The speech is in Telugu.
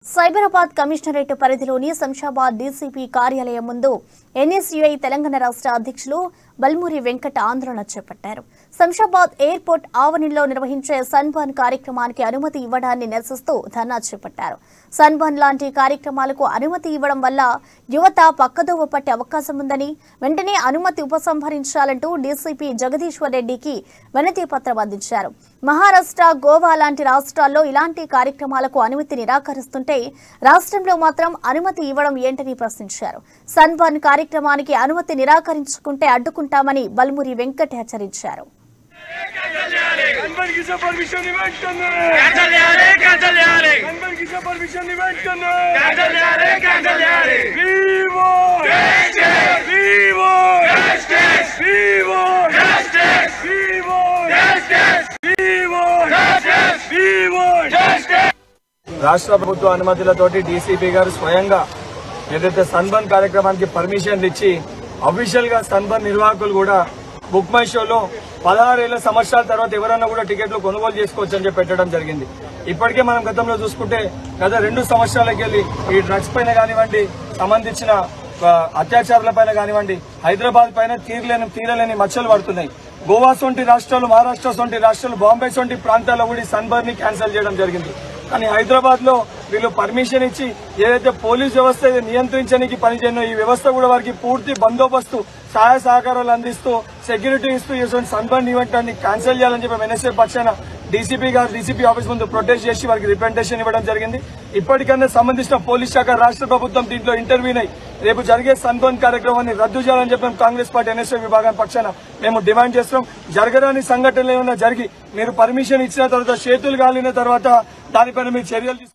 సైబరాబాద్ కమిషనరేట్ పరిధిలోని శంషాబాద్ డీసీపీ కార్యాలయం ముందు ఎన్ఎస్యుఐ తెలంగాణ రాష్ట్ర అధ్యక్షులు బల్మూరి వెంకట ఆందోళన చేపట్టారు శంషాబాద్ ఎయిర్పోర్ట్ ఆవరణలో నిర్వహించే సన్బర్న్ కార్యక్రమానికి అనుమతి ఇవ్వడాన్ని నిరసిస్తూ ధర్నా చేపట్టారు సన్బర్న్ లాంటి కార్యక్రమాలకు అనుమతి ఇవ్వడం వల్ల యువత పక్కదోవ పట్టే అవకాశం ఉందని వెంటనే అనుమతి ఉపసంహరించాలంటూ డీసీపీ జగదీశ్వర్ రెడ్డికి వినతి పత్రం అందించారు మహారాష్ట్ర గోవా లాంటి రాష్ట్రాల్లో ఇలాంటి కార్యక్రమాలకు అనుమతి నిరాకరిస్తుంటే రాష్ట్రంలో మాత్రం అనుమతి ఇవ్వడం ఏంటని ప్రశ్నించారు సన్బర్న్ కార్యక్రమానికి అనుమతి నిరాకరించుకుంటే అడ్డుకుంటామని బల్మురి వెంకట్ హెచ్చరించారు కన్వర్ట్ కిసే పర్మిషన్ ఇవ్వండి క్యాన్సల్ చేయాలి క్యాన్సల్ చేయాలి కన్వర్ట్ కిసే పర్మిషన్ ఇవ్వండి క్యాన్సల్ చేయాలి క్యాన్సల్ చేయాలి వివో వివో వివో వివో వివో వివో రాష్ట్ర ప్రభుత్వ అనుమతులతోటి డీసీపీ గారు స్వయంగా ఏదైతే సన్బర్న్ కార్యక్రమానికి పర్మిషన్ ఇచ్చి అఫీషియల్ గా సన్బర్న్ నిర్వాహకులు కూడా బుక్ మై షోలో పదహారేళ్ల సంవత్సరాల తర్వాత ఎవరన్నా కూడా టికెట్లు కొనుగోలు చేసుకోవచ్చు అని చెప్పి పెట్టడం జరిగింది ఇప్పటికే మనం గతంలో చూసుకుంటే గత రెండు సంవత్సరాలకి వెళ్ళి ఈ డ్రగ్స్ పైన కానివ్వండి సంబంధించిన ఆ, అత్యాచారాల పైన కానివ్వండి హైదరాబాద్ పైన తీరలేని తీరలేని మచ్చలు పడుతున్నాయి గోవా సొంటి రాష్ట్రాలు మహారాష్ట్ర సొంటి రాష్ట్రాలు బాంబే సొంటి ప్రాంతాల్లో కూడా సన్బర్న్ ని క్యాన్సిల్ చేయడం జరిగింది కానీ హైదరాబాద్ లో వీళ్ళు పర్మిషన్ ఇచ్చి ఏదైతే పోలీస్ వ్యవస్థ ఇది నియంత్రించడానికి పనిచేయనో ఈ వ్యవస్థ కూడా వారికి పూర్తి బందోబస్తు సహాయ సహకారాలు అందిస్తూ సెక్యూరిటీ ఇస్తూ ఇటువంటి సన్బర్న్ ఈవెంట్ అన్ని క్యాన్సిల్ చేయాలని చెప్పి ఎన్ఎస్ఏ పక్షాన డీసీపీ గారు డీసీపీ ఆఫీస్ ముందు ప్రొటెస్ట్ చేసి వారికి రిప్రజెంటేషన్ ఇవ్వడం జరిగింది ఇప్పటికన్నా సంబంధించిన పోలీస్ శాఖ రాష్ట్ర ప్రభుత్వం దీంట్లో ఇంటర్వ్యూన్ అయి రేపు జరిగే సన్బర్న్ కార్యక్రమాన్ని రద్దు చేయాలని చెప్పి మేము కాంగ్రెస్ పార్టీ ఎన్ఎస్ఏ విభాగం పక్షాన మేము డిమాండ్ చేస్తున్నాం జరగరాని సంఘటనలు ఏమైనా జరిగి మీరు పర్మిషన్ ఇచ్చిన తర్వాత చేతులు కాలిన తర్వాత దానిపైన మీరు చర్యలు తీసుకు